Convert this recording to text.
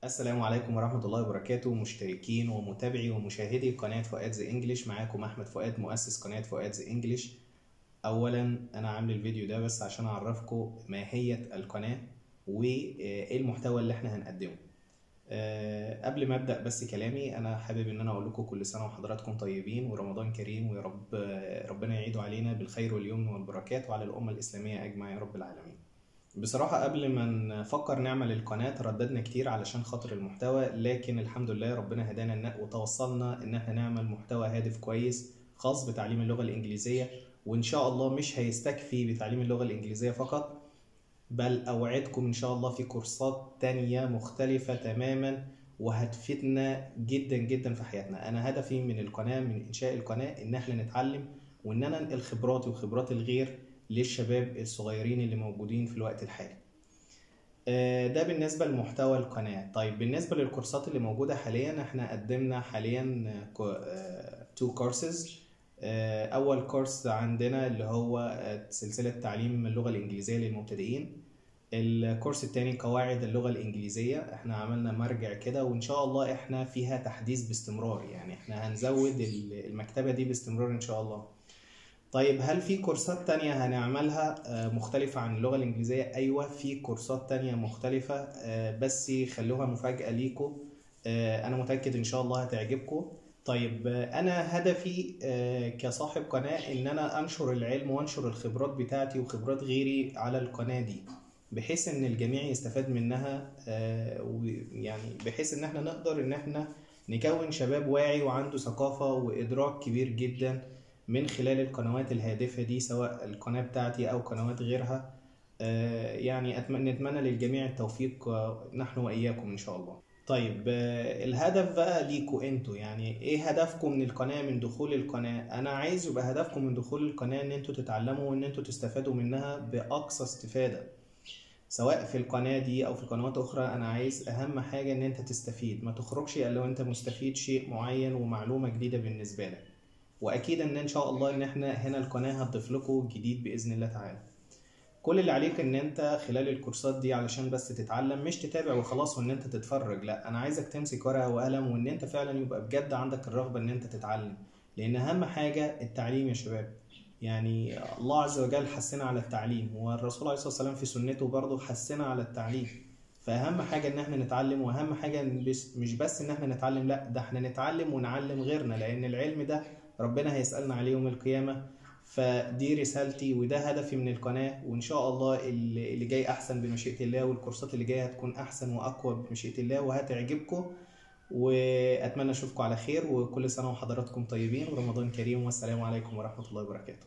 السلام عليكم ورحمة الله وبركاته مشتركين ومتابعي ومشاهدي قناة فؤاد زي انجلش معاكم احمد فؤاد مؤسس قناة فؤاد زي انجلش اولا انا عامل الفيديو ده بس عشان اعرفكم ماهية القناة وايه المحتوى اللي احنا هنقدمه أه قبل ما ابدا بس كلامي انا حابب ان انا اقول لكم كل سنه وحضراتكم طيبين ورمضان كريم ويا رب ربنا يعيده علينا بالخير واليمن والبركات وعلى الامه الاسلاميه اجمع يا رب العالمين بصراحة قبل ما نفكر نعمل القناة ترددنا كتير علشان خاطر المحتوى لكن الحمد لله ربنا هدانا وتوصلنا ان احنا نعمل محتوى هادف كويس خاص بتعليم اللغة الانجليزية وان شاء الله مش هيستكفي بتعليم اللغة الانجليزية فقط بل اوعدكم ان شاء الله في كورسات تانية مختلفة تماما وهتفيدنا جدا جدا في حياتنا انا هدفي من القناة من انشاء القناة ان احنا نتعلم وان انا انقل خبراتي وخبرات الغير للشباب الصغيرين اللي موجودين في الوقت الحالي ده بالنسبة لمحتوى القناة طيب بالنسبة للكورسات اللي موجودة حاليا احنا قدمنا حاليا تو كورسز اول كورس عندنا اللي هو سلسلة تعليم اللغة الانجليزية للمبتدئين الكورس التاني قواعد اللغة الانجليزية احنا عملنا مرجع كده وان شاء الله احنا فيها تحديث باستمرار يعني احنا هنزود المكتبة دي باستمرار ان شاء الله طيب هل في كورسات تانية هنعملها مختلفة عن اللغة الإنجليزية؟ أيوة في كورسات تانية مختلفة بس خلوها مفاجأة ليكم أنا متأكد إن شاء الله هتعجبكم طيب أنا هدفي كصاحب قناة إن أنا أنشر العلم وأنشر الخبرات بتاعتي وخبرات غيري على القناة دي بحيث إن الجميع يستفاد منها يعني بحيث إن إحنا نقدر إن إحنا نكون شباب واعي وعنده ثقافة وإدراك كبير جداً من خلال القنوات الهادفة دي سواء القناة بتاعتي أو قنوات غيرها يعني أتمنى نتمنى للجميع التوفيق نحن وإياكم إن شاء الله طيب الهدف بقى ليكوا انتوا يعني ايه هدفكم من القناة من دخول القناة انا عايز يبقى هدفكم من دخول القناة ان انتوا تتعلموا وان انتوا تستفادوا منها باقصى استفادة سواء في القناة دي او في قنوات اخرى انا عايز اهم حاجة ان انت تستفيد ما تخرجش الا لو انت مستفيد شيء معين ومعلومة جديدة بالنسبة لك واكيد ان ان شاء الله ان احنا هنا القناه هتضيف لكم جديد باذن الله تعالى كل اللي عليك ان انت خلال الكورسات دي علشان بس تتعلم مش تتابع وخلاص وان انت تتفرج لا انا عايزك تمسك ورقه وقلم وان انت فعلا يبقى بجد عندك الرغبه ان انت تتعلم لان اهم حاجه التعليم يا شباب يعني الله عز وجل حسنا على التعليم والرسول عليه الصلاه والسلام في سنته برضه حسنا على التعليم فاهم حاجه ان احنا نتعلم واهم حاجه مش بس ان احنا نتعلم لا ده احنا نتعلم ونعلم غيرنا لان العلم ده ربنا هيسألنا عليه يوم القيامة فدي رسالتي وده هدفي من القناة وإن شاء الله اللي جاي أحسن بمشيئة الله والكورسات اللي جاية هتكون أحسن وأقوى بمشيئة الله وهتعجبكم وأتمنى أشوفكم على خير وكل سنة وحضراتكم طيبين ورمضان كريم والسلام عليكم ورحمة الله وبركاته